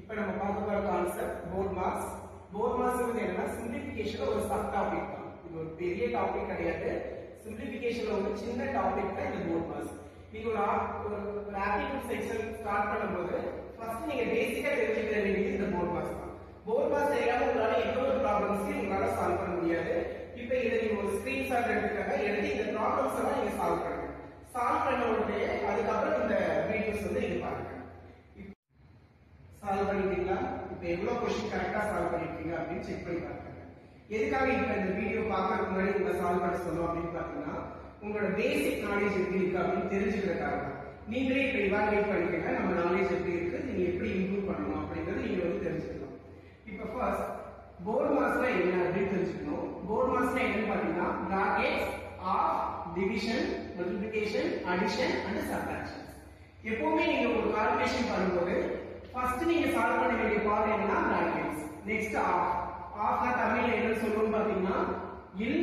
இப்போ நம்ம பார்க்க போற concept BODMAS BODMAS வந்து என்னன்னா சிம்பிளிஃபிகேஷன் ஒரு சப் டாபிக் தான் இது ஒரு பெரிய டாபிக் கிடையாது சிம்பிளிஃபிகேஷன்ல ஒரு சின்ன டாபிக் தான் இந்த போர்ட் மாஸ் நீங்க ஒரு ஆப்- ஒரு ஒரு ஆப்டிடியூட் செக்ஷன் ஸ்டார்ட் பண்ணும்போது ஃபர்ஸ்ட் நீங்க பேசிக்கா தெரிஞ்சுக்கிற வேண்டியது இந்த போர்ட் மாஸ் தான் போர்ட் மாஸ் தெரியாம உங்களால எந்த ஒரு ப்ராப்ளம்ஸையும் உங்களால சால்வ் பண்ண முடியாது இப்போ இதை நீங்க ஒரு ஸ்கிரீன்ஷாட் எடுத்துக்காங்க எடுத்து இந்த ப்ராப்ளம்ஸ் எல்லாம் நீங்க சால்வ் பண்ணுங்க சால்வ் பண்ண உடனே அதுக்கப்புறம் இந்த வீடியோஸ் வந்து நீங்க பாருங்க சால்வ் பண்ணிட்டீங்களா இப்போ எவ்வளவு கொஸ்டின் கரெக்டா சால்வ் பண்ணிருக்கீங்க அப்படின்னு செக் பண்ணி பாருங்க எதுக்காக இப்ப இந்த வீடியோ பார்க்கறதுக்கு முன்னாடி உங்களை சால்வ் பண்ண சொன்னோம் அப்படின்னு பாத்தீங்கன்னா உங்களோட பேசிக் நாலேஜ் எப்படி இருக்கு அப்படின்னு தெரிஞ்சுக்கிறதுக்காக தான். நீங்களே இப்ப இவாலுவேட் பண்ணிக்கங்க நம்ம நாலேஜ் எப்படி இருக்கு நீங்க எப்படி இம்ப்ரூவ் பண்ணணும் அப்படிங்கறது நீங்க வந்து தெரிஞ்சுக்கலாம் இப்ப ஃபர்ஸ்ட் போர்ட் மாஸ்னா என்ன அப்படின்னு தெரிஞ்சுக்கணும் போர்ட் மாஸ்னா என்னன்னு பாத்தீங்கன்னா brackets of division multiplication addition and subtraction எப்பவுமே நீங்க ஒரு கால்குலேஷன் பண்ணும்போது ஃபர்ஸ்ட் நீங்க சால்வ் பண்ண வேண்டிய பார்ட் என்னன்னா பிராக்கெட்ஸ் நெக்ஸ்ட் ஆஃப் ஆஃப்னா தமிழ்ல என்ன சொல்லுவோம் பாத்தீங்கன்னா இல்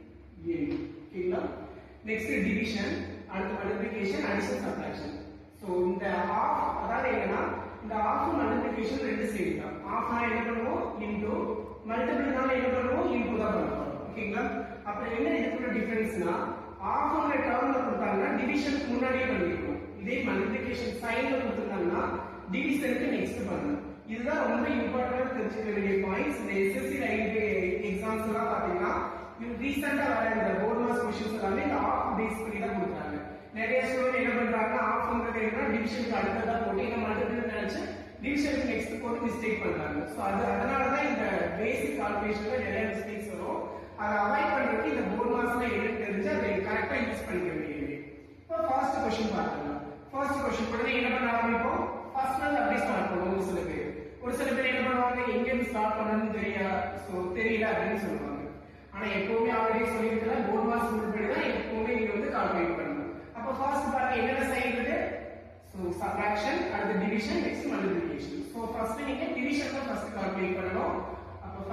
இல் ஓகேங்களா நெக்ஸ்ட் டிவிஷன் அடுத்து மல்டிப்ளிகேஷன் அடிஷன் சப்ட்ராக்ஷன் சோ இந்த ஆஃப் அதாவது என்னன்னா இந்த ஆஃப் மல்டிப்ளிகேஷன் ரெண்டு சைடு தான் ஆஃப்னா என்ன பண்ணுவோம் இன்டு மல்டிபிள்னால என்ன பண்ணுவோம் இன்டு தான் பண்ணுவோம் ஓகேங்களா அப்ப என்ன இதுக்குள்ள டிஃபரன்ஸ்னா ஆஃப்ங்கிற டேர்ம்ல கொடுத்தாங்கன்னா டிவிஷனுக்கு முன்னாடியே பண்ணிருக்கோம் இதே மல்டிப்ளிகேஷன் சைன்ல கொடுத்திருந்தாங்கன்னா டிவிஷனுக்கு நெக்ஸ்ட் பண்ணணும் இதுதான் ரொம்ப இம்பார்ட்டன்டா தெரிஞ்சுக்க வேண்டிய பாயிண்ட்ஸ் இந்த எஸ்எஸ்சி ரயில்வே எக்ஸாம்ஸ் எல்லாம் பாத்தீங்கன்னா ரீசெண்டா வர இந்த போர்ட் மாஸ் கொஸ்டின்ஸ் எல்லாமே இந்த ஆஃப் பேஸ் பண்ணி தான் கொடுக்குறாங்க நிறைய ஸ்டூடெண்ட் என்ன பண்றாங்கன்னா ஆஃப்ங்கிறது என்ன டிவிஷனுக்கு அடுத்ததா போட்டு இந்த மல்டிபிள் நினைச்சு டிவிஷனுக்கு நெக்ஸ்ட் போட்டு மிஸ்டேக் பண்றாங்க சோ அது அதனால தான் இந்த பேசிக் கால்குலேஷன்ல நிறைய மிஸ்டேக்ஸ் வரும் அதை அவாய்ட் பண்றதுக்கு இந்த போர்ட் மாஸ்ல என்னன்னு தெரிஞ்சு அதை கரெக்டா யூஸ் பண்ணிக்க வேண்டியது இப்போ ஃபர்ஸ்ட் கொஸ்டின் பார்க்கலாம் ஃபர்ஸ்ட் கொஸ்டின் உடனே என்ன பண்ண ஆரம்பிப்போம் ஃபர்ஸ்ட் வந்து அப்படியே ஸ்டார்ட் பண்ணுவோம் ஒரு சில பேர் ஒரு சில பேர் என்ன பண்ணுவாங்க எங்க இருந்து ஸ்டார்ட் பண்ணணும்னு தெரியா சோ தெரியல அப்படின்னு சொல்லுவாங்க ஆனா எப்பவுமே ஆல்ரெடி சொல்லியிருக்கல போர்ட் மாஸ் ரூல் படி தான் எப்பவுமே நீங்க வந்து கால்குலேட் பண்ணணும் அப்ப ஃபர்ஸ்ட் பாருங்க என்னென்ன சைன் இருக்கு சோ சப்ட்ராக்ஷன் அடுத்து division next multiplication so first நீங்க டிவிஷன் தான் ஃபர்ஸ்ட் கால்குலேட் பண்ணணும் அப்ப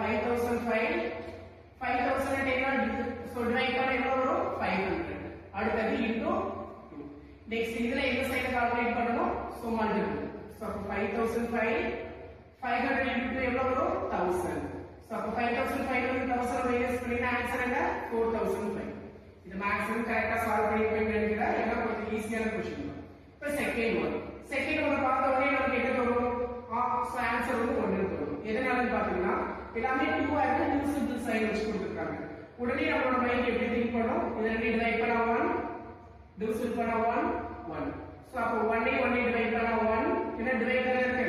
5005 5000 என்ன சோ டிவைட் பண்ண என்ன வரும் 500 அடுத்தது இன்டு 2 நெக்ஸ்ட் இதுல எந்த சைடு கால்குலேட் பண்ணணும் சோ மல்டிபிள் சோ அப்ப 5005 500 இன்டு எவ்வளவு வரும் 1000 சோ அப்ப 5500 1000 மைனஸ் பண்ணினா ஆன்சர் என்ன 4005 இது மேக்ஸிமம் கரெக்டா சால்வ் பண்ணிருப்பீங்க நினைக்கிறேன் ஏன்னா கொஞ்சம் ஈஸியான கொஸ்டின் தான் இப்ப செகண்ட் ஒன் செகண்ட் ஒன் பார்த்த உடனே நமக்கு என்ன தோணும் ஆன்சர் வந்து ஒன்று தோணும் எதனாலன்னு பாத்தீங்கன்னா எல்லாமே டூ ஆக டூ சிம்பிள் சைன் வச்சு கொடுத்துருக்காங்க உடனே நம்மளோட மைண்ட் எப்படி திங்க் பண்ணும் இதை ரெண்டு டிவைட் பண்ணா ஒன் டிவிஷன் பண்ணா ஒன் ஒன் சோ அப்போ one day one day divide பண்ணா ஒன் என்ன டிவைட் பண்ண இருக்கு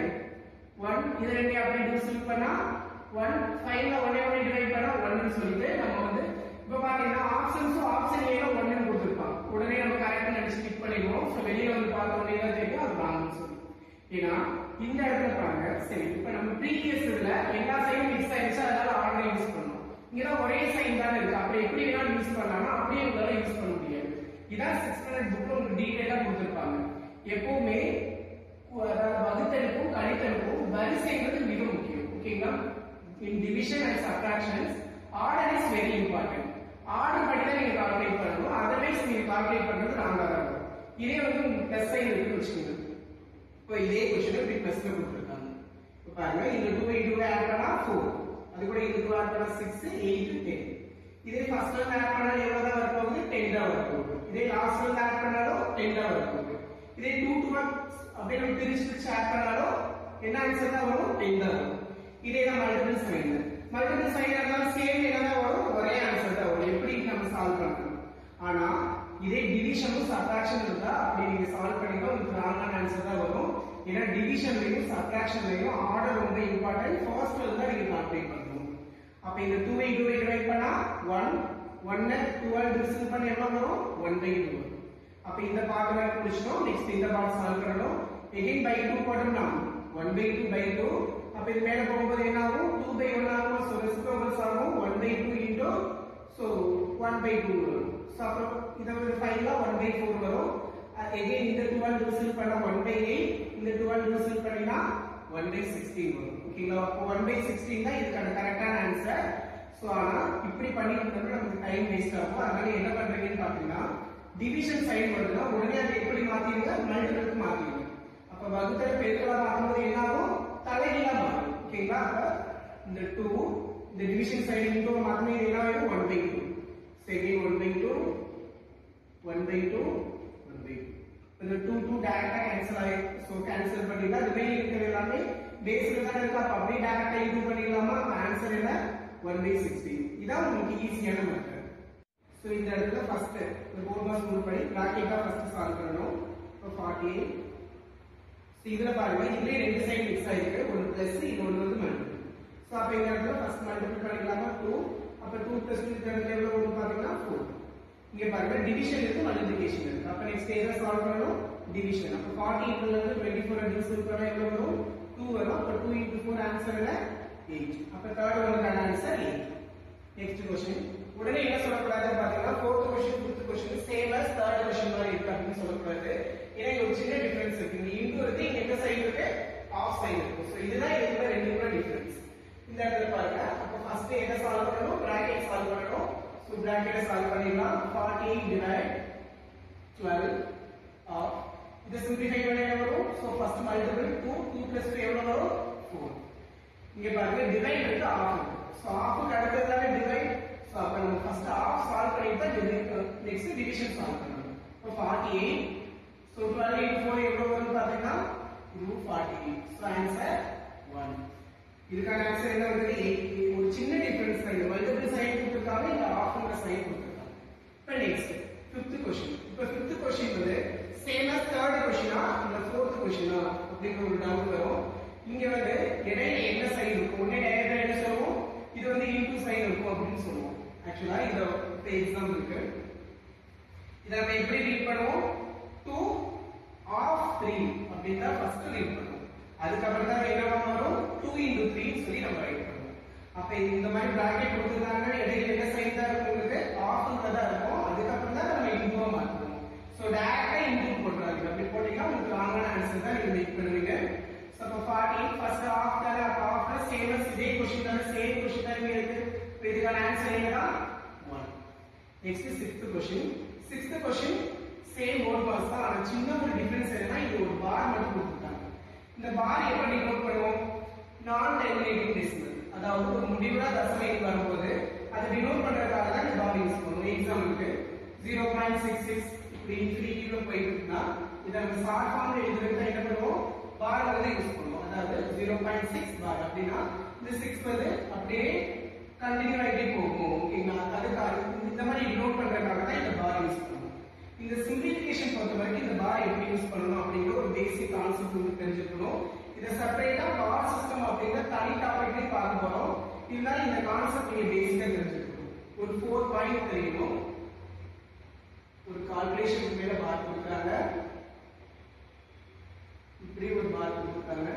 ஒன் இது ரெண்டு அப்படியே டிவிஷன் பண்ணா ஒன் ஃபைவ்ல ஒன்னே ஒன்னே டிவைட் பண்ணா ஒன்னு சொல்லிட்டு நம்ம வந்து இப்ப பாத்தீங்கன்னா ஆப்ஷன்ஸும் ஆப்ஷன் ஏல ஒன்னு கொடுத்துருப்பாங்க உடனே நம்ம கரெக்டா நினைச்சு கிளிக் பண்ணிடுவோம் சோ வெளியில வந்து பார்த்த உடனே தான் தெரியும் அது ராங்னு சொல்லி ஏன்னா இந்த இடத்துல பாருங்க சரி இப்ப நம்ம ப்ரீவியஸ் இதுல எல்லா சைடும் மிக்ஸ் ஆயிடுச்சு அதனால ஆர்டர் யூஸ் பண்ணோம் இங்கதான் ஒரே சைன் தானே இருக்கு அப்படி எப்படி வேணாலும் யூஸ் பண்ணலாம்னா அப்படியே உங்களால யூஸ் பண்ண முடியாது இதான் சிக்ஸ் ஹண்ட்ரட் புக்ல உங்களுக்கு டீடைலா கொடுத்துருப்பாங்க எப்பவுமே அதாவது வகுத்தலுக்கும் கழித்தலுக்கும் வரிசைங்கிறது மிக முக்கியம் ஓகேங்களா in division and subtractions order is very important order படி தான் நீங்க கால்குலேட் பண்ணணும் அதர்வைஸ் நீங்க கால்குலேட் பண்றது ராங்கா தான் இருக்கும் இதே வந்து பிளஸ் சைன் இருக்குன்னு வச்சுக்கோங்க இப்போ இதே கொஸ்டின் இப்படி பிளஸ்ல கொடுத்துருக்காங்க இப்போ பாருங்க இந்த டூ பை டூ ஆட் பண்ணா ஃபோர் அது கூட இது டூ ஆட் பண்ணா சிக்ஸ் எயிட் டென் இதே ஃபர்ஸ்ட் வந்து ஆட் பண்ணா எவ்வளவு தான் வரப்போகுது டென் தான் வரப்போகுது இதே லாஸ்ட் வந்து ஆட் பண்ணாலும் டென் தான் வரப்போகுது இதே டூ டூ அப்படியே நம்ம பிரிச்சு பிரிச்சு ஆட் பண்ணாலும் என்ன ஆன்சர் தான் வரும் டென் தான் வரும் இதே தான் மல்டிபிள் சைன் மல்டிபிள் சைன் இருந்தாலும் சேம் என்ன தான் வரும் ஒரே ஆன்சர் தான் வரும் எப்படி நம்ம சால்வ் பண்றோம் ஆனா இதே டிவிஷனும் சப்ட்ராக்ஷன் இருந்தா அப்படி நீங்க சால்வ் பண்ணினா உங்களுக்கு ராங்கான ஆன்சர் தான் வரும் ஏன்னா டிவிஷன்லயும் சப்ட்ராக்ஷன்லயும் ஆர்டர் ரொம்ப இம்பார்ட்டன்ட் ஃபர்ஸ்ட் தான் நீங்க கால்குலேட் பண்ணணும் அப்ப இந்த 2 பை 2 டிவைட் பண்ணா 1 1 12 டிவிஷன் பண்ண எவ்வளவு வரும் 1 பை 2 வரும் அப்ப இந்த பார்ட் வேற முடிச்சிட்டோம் நெக்ஸ்ட் இந்த பார்ட் சால்வ் பண்ணணும் எகைன் பை 2 போட்டோம்னா 1 பை 2 பை 2 அப்ப இது மேல போகும்போது என்ன ஆகும் 2 பை 1 ஆகும் சோ ரெசிப்ரோக்கல்ஸ் ஆகும் 1 பை 2 இன்டு சோ 1 பை 2 வரும் சோ அப்புறம் இத ஒரு 5 ல 1 பை 4 வரும் எகைன் இந்த 12 டிவிஷன் பண்ணா 1 பை 8 இந்த 12 டிவிஷன் பண்ணினா 1 பை 16 வரும் ஓகேங்களா அப்போ 1 பை 16 தான் இதுக்கான கரெக்டான ஆன்சர் சோ ஆனா இப்படி பண்ணிட்டு இருந்தா நமக்கு டைம் வேஸ்ட் ஆகும் அதனால என்ன பண்றீங்கன்னு பாத்தீங்கன்னா டிவிஷன் சைடு வருதுன்னா உடனே அதை எப்படி மாத்திடுங்க மல்டிபிளுக்கு மாத்திடுங்க அப்ப வகுத்தல் பெருக்கலா மாத்தும்போது என்ன ஆகும் தலைகீழ டிவிஷன் சைடு இன்டூ மாத்திரம் இது என்ன ஆயிடும் one by two second one by two one by two one by two இந்த டூ டூ டேரக்டா கேன்சல் ஆயிடும் ஸோ கேன்சல் பண்ணிட்டா ரிமைனிங் இருக்கிறது எல்லாமே பேஸ்ல தான் இருக்கா அப்ப அப்படியே டேரக்டா இன்டூ பண்ணிடலாமா ஆன்சர் என்ன ஒன் பை சிக்ஸ்டீன் இதான் உங்களுக்கு ஈஸியான மெத்தட் ஸோ இந்த இடத்துல ஃபர்ஸ்ட் இந்த ஃபோர் மார்க்ஸ் ரூல் படி பிராக்கெட்டா ஃபர்ஸ்ட் சால்வ் பண்ணணும் இப்போ ஃபார்ட்டி எயிட் ஸோ இதுல பாருங்க இதுலயே ரெண்டு சைடு மிக்ஸ் ஆயிருக்கு ஒன்று பிளஸ் இன்னொன்று வந்து மல்டிபிள் ஸோ அப்போ இந்த இடத்துல ஃபர்ஸ்ட் மல்டிபிள் பண்ணிக்கலாமா டூ அப்போ டூ பிளஸ் டூ தெரிஞ்ச எவ்வளோ வரும் பார்த்தீங்கன்னா ஃபோர் இங்க பாருங்க டிவிஷன் இருக்கு மல்டிபிளிகேஷன் இருக்கு அப்போ நெக்ஸ்ட் எதை சால்வ் பண்ணணும் டிவிஷன் அப்போ ஃபார்ட்டி இன்ட்ல இருந்து டுவெண்ட்டி ஃபோர் டிவிஷன் பண்ணா எவ்வளோ வரும் டூ வரும் அப்போ டூ இன்ட்டு ஃபோர் ஆன்சர் என்ன எயிட் அப்போ தேர்ட் ஒன்றுக்கான ஆன்சர் எயிட் நெக்ஸ்ட் கொஸ்டின் உடனே என்ன சொல்லக்கூடாது பாத்தீங்கன்னா fourth question fifth question same as third question மாதிரி இருக்கு அப்படின்னு சொல்லக்கூடாது ஏன்னா இங்க ஒரு சின்ன டிஃபரன்ஸ் இருக்கு இங்க இன்டு இருக்கு இங்க எந்த சைடு இருக்கு ஆஃப் சைடு இருக்கு சோ இதுதான் இதுக்குள்ள ரெண்டுக்குள்ள டிஃபரன்ஸ் இந்த இடத்துல பாருங்க அப்ப ஃபர்ஸ்ட் எதை சால்வ் பண்ணணும் பிராக்கெட் சால்வ் பண்ணணும் சோ பிராக்கெட்டை சால்வ் பண்ணிடலாம் 48 டிவைட் 12 ஆஃப் இது சிம்பிளிஃபை பண்ண என்ன வரும் சோ ஃபர்ஸ்ட் மல்டிபிள் 2 2 2 எவ்வளவு வரும் 4 இங்க பாருங்க டிவைட் இருக்கு ஆஃப் சோ ஆஃப்க்கு அடுத்தது தானே டிவைட் சோ அப்ப நம்ம ஃபர்ஸ்ட் ஆஃப் சால்வ் பண்ணிட்டு தான் டிவைட் நெக்ஸ்ட் டிவிஷன் சால்வ் பண்ணணும் இப்போ 48 சோ 12 into 4 எவ்வளவு வரும் பாத்தீங்கன்னா இது 48 சோ ஆன்சர் 1 இதுக்கான ஆன்சர் என்ன வருது 8 ஒரு சின்ன டிஃபரன்ஸ் தான் இந்த மல்டிபிள் சைன் கொடுத்திருக்காங்க இந்த ஆஃப்ங்கிற சைன் கொடுத்திருக்காங்க இப்போ நெக்ஸ்ட் ஃபிஃப்த் கொஸ்டின் இப்போ ஃபிஃப்த் கொஸ்டின் வந்து சேம் as தேர்ட் கொஸ்டினா இல்ல ஃபோர்த் கொஸ்டினா அப்படிங்கிற ஒரு டவுட் வரும் இங்க வந்து இடையில என்ன சைன் இருக்கும் உடனே டயக்ராம் என்ன சொல்லுவோம் இது வந்து இன்டூ சைன் இருக்கும் அப்படின்னு சொல்லுவோம் ஆக்சுவலா இது இப்போ எக்ஸாம்பிள் இருக்கு இதை நம்ம எப்படி ரீட் பண்ணுவோம் 2 ஆஃப் 3 அப்படின்னு தான் ஃபர்ஸ்ட் ரீட் பண்ணுவோம் அதுக்கப்புறம் தான் என்ன வரும் 2 into 3 சொல்லி நம்ம ரைட் பண்ணுவோம் அப்ப இந்த மாதிரி பிராக்கெட் கொடுத்துருந்தாங்க இடையில என்ன சைன் தான் இருக்கும் உங்களுக்கு ஆஃப்ன்றதா இருக்கும் அதுக்கப்புறம் தான் நம்ம இன்டூவா மாத்துவோம் சோ டைரக்டா இன்டூ போட்டுறாங்க அப்படி போட்டீங்கன்னா உங்களுக்கு ராங்கான ஆன்சர் தான் நீங்க மேக் பண்ணுவீங்க சோ அப்ப 40 ஃபர்ஸ்ட் ஆஃப் தான அப்ப ஆஃப்ல சேம் இதே क्वेश्चन தான சேம் क्वेश्चन தான் இங்க இருக்கு இப்ப இதுக்கான ஆன்சர் என்னன்னா 1 next sixth question sixth question same ஓட் பாஸ் தான் ஆனா சின்ன ஒரு டிஃபரன்ஸ் என்னன்னா இது ஒரு பார் மட்டும் கொடுத்துட்டாங்க இந்த பார் எப்படி நோட் பண்ணுவோம் நான் டெர்மினேட்டிங் டெசிமல் அதாவது ஒரு முடிவுறா தசம எண் வரும்போது அதை டினோட் பண்றதுக்காக தான் இந்த பார் யூஸ் பண்ணுவோம் எக்ஸாம்பிளுக்கு ஜீரோ பாயிண்ட் சிக்ஸ் சிக்ஸ் இப்படி இன்ஃபினிட்டிவ்ல போயிட்டு இருக்குன்னா இதை நம்ம ஷார்ட் ஃபார்ம்ல எழுதுறதுக்கு என்ன பண்ணுவோம் பார் வந்து யூஸ் பண்ணுவோம் அதாவது ஜீரோ பாயிண்ட் சிக்ஸ் பார் அப்படின்னா இந்த சிக்ஸ் வந்து அப்படியே கண்டினியூ ஆகிட்டே போகும் ஓகேங்களா அதுக்காக இந்த மாதிரி டினோட் பண்றதுக்காக தான் இந்த பார் யூஸ் பண்ணுவோம் இந்த சிம்பிளிஃபிகேஷன் பொறுத்த வரைக்கும் இந்த பார் எப்படி யூஸ் பண்ணணும் அப்படிங்கிற ஒரு பேசிக் கான்செப்ட் உங்களுக்கு தெரிஞ்சுக்கணும் இதை செப்பரேட்டா பார் சிஸ்டம் அப்படிங்கிற தனி டாபிக்லயே பார்க்க போறோம் இருந்தாலும் இந்த கான்செப்ட் நீங்க பேசிக்கா தெரிஞ்சுக்கணும் ஒரு ஃபோர் பாயிண்ட் தெரியணும் ஒரு கால்குலேஷனுக்கு மேல பார் கொடுக்குறாங்க இப்படி ஒரு பார் கொடுத்துருக்காங்க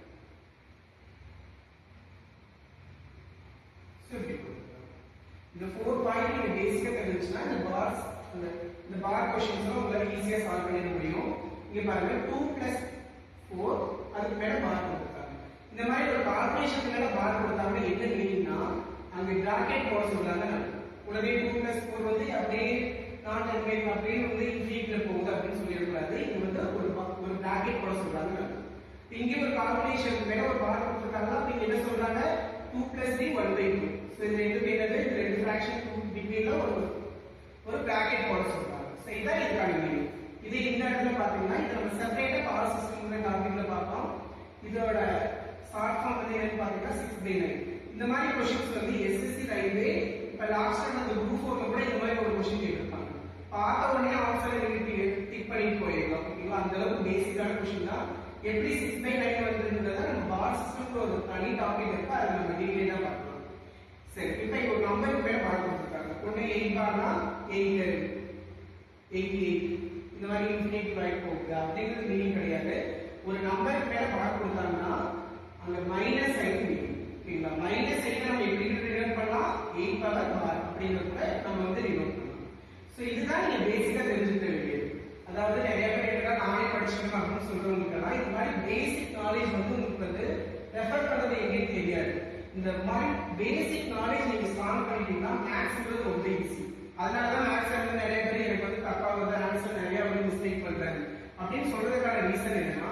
So, இப்படி கொடுத்திருக்காங்க. இந்த ஃபோர் பாயிண்ட் நீங்க பேசிக்கா தெரிஞ்சுச்சுன்னா இந்த பார்ஸ் அந்த இந்த பார் கொஸ்டின்ஸ் உங்களால ஈஸியா சால்வ் பண்ணிட முடியும் இங்க பாருங்க 2 பிளஸ் 4 அதுக்கு மேல பார் கொடுத்திருக்காங்க இந்த மாதிரி ஒரு கால்குலேஷன் மேல பார் கொடுத்தாங்க என்ன மீனிங்னா அங்க பிராக்கெட் போட சொல்றாங்க உடனே 2 பிளஸ் 4 வந்து அப்படியே நான் டெர்மினேட் அப்படியே வந்து இன்ஃபினிட்ல போகுது அப்படின்னு சொல்லிடக்கூடாது இது வந்து ஒரு ba- ஒரு பிராக்கெட் போட சொல்றாங்க இங்க ஒரு கால்குலேஷன் மேல ஒரு பார் கொடுத்திருக்காங்க அப்ப இங்க என்ன சொல்றாங்க 2 பிளஸ் 3 1 பை 2 ஸோ இது ரெண்டு என்னது இந்த ரெண்டு ஃபிராக்ஷன் பிட்வீன்ல ஒரு ஒரு பிராக்கெட் போட சொல்றாங்க ஸோ இதான் இதுக்கான மீனிங் இது இந்த இடத்துல பாத்தீங்கன்னா இது நம்ம செப்பரேட்டா பவர் சிஸ்டம் டாபிக்ல பார்த்தோம் இதோட ஷார்ட் ஃபார்ம் வந்து என்னன்னு பாத்தீங்கன்னா சிக்ஸ் பை நைன் இந்த மாதிரி கொஸ்டின்ஸ் வந்து எஸ்எஸ்சி ரயில்வே இப்ப லாஸ்ட் டைம் அந்த குரூப் ஃபோர்ல கூட இந்த மாதிரி ஒரு கொஸ்டின் கேட்டிருப்பாங்க பார்த்த உடனே ஆன்சர் நீங்க டிக் பண்ணிட்டு போயிடலாம் ஓகேங்களா அந்த அளவுக்கு பேசிக்கான கொஸ்டின் தான் எப்படி சிக்ஸ் பை நைன் வந்திருந்ததை நம்ம பார் சிஸ்டம்ல ஒரு தனி டாபிக் இருக்கு அதை நம்ம டீட்டெயிலா பார்க்கலாம் சரி இப்போ இங்க ஒரு நம்பருக்கு பேர் பார் கொடுத்துருக்காங்க ஒண்ணு எயிட் பார்னா எயிட் எயிட்டி எயிட் இந்த மாதிரி இன்ஃபினிட்டி வரைக்கும் போகுது அப்படிங்கிறது மீனிங் கிடையாது ஒரு நம்பருக்கு மேல பார் கொடுத்தாங்கன்னா அங்க மைனஸ் சைன் மீனிங் ஓகேங்களா மைனஸ் சைன் நம்ம எப்படி ரினோட் பண்ணலாம் எயிட் பவர் பார் அப்படிங்கிறத நம்ம வந்து ரினோட் பண்ணலாம் ஸோ இதுதான் நீங்க பேசிக்கா தெரிஞ்சுக்க வேண்டியது அதாவது நிறைய பேர் என்னடா நானே படிச்சுக்கணும் அப்படின்னு சொல்றவங்களுக்கெல்லாம் இது மாதிரி பேசிக் நாலேஜ் வந்து உங்களுக்கு வந்து ரெஃபர் பண்றது எங்கேயும் தெரியாது இந்த மாதிரி பேசிக் நாலேஜ் நீங்க ஸ்ட்ராங் பண்ணிட்டீங்கன்னா மேக்ஸ்ன்றது ரொம்ப ஈஸி அதனால தான் மேக்ஸ் வந்து நிறைய பேர் எனக்கு வந்து தப்பா வருது ஆன்சர் நிறைய வந்து மிஸ்டேக் பண்றாங்க அப்படின்னு சொல்றதுக்கான ரீசன் என்னன்னா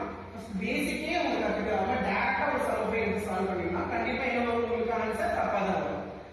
பேசிக்கே அவங்க கத்துக்காம டேரக்டா ஒரு சால்வ் போய் எடுத்து சால்வ் பண்ணீங்கன்னா கண்டிப்பா என்ன வரும் உங்களுக்கு ஆன்சர் தப்பா தான் வரும்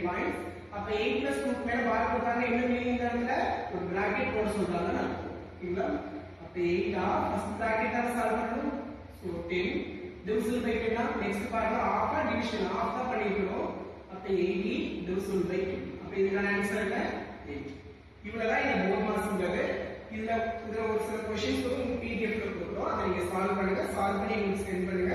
பாயிண்ட்ஸ் அப்ப எயிட் பிளஸ் டூ மேல பார் போட்டாங்க என்ன மீனிங் இந்த இடத்துல ஒரு பிராக்கெட் போட சொல்றாங்கன்னு அர்த்தம் ஓகேங்களா அப்ப எயிட் ஆ ஃபர்ஸ்ட் பிராக்கெட் தான் சால்வ் பண்ணணும் ஸோ டென் டிவிசிபிள் பை டென்னா நெக்ஸ்ட் பார்ட்ல ஆஃப் டிவிஷன் ஆஃப் தான் பண்ணிருக்கணும் அப்ப எயிட்டி டிவிசிபிள் பை டூ அப்ப இதுக்கான ஆன்சர் என்ன எயிட் இவ்வளவுதான் இந்த போர்ட் மாஸ்ங்கிறது இதுல இதுல ஒரு சில கொஸ்டின்ஸ் வந்து பிடிஎஃப்ல கொடுக்குறோம் அதை நீங்க சால்வ் பண்ணுங்க சால்வ் பண்ணி எங்களுக்கு சென்ட் பண்ணுங்க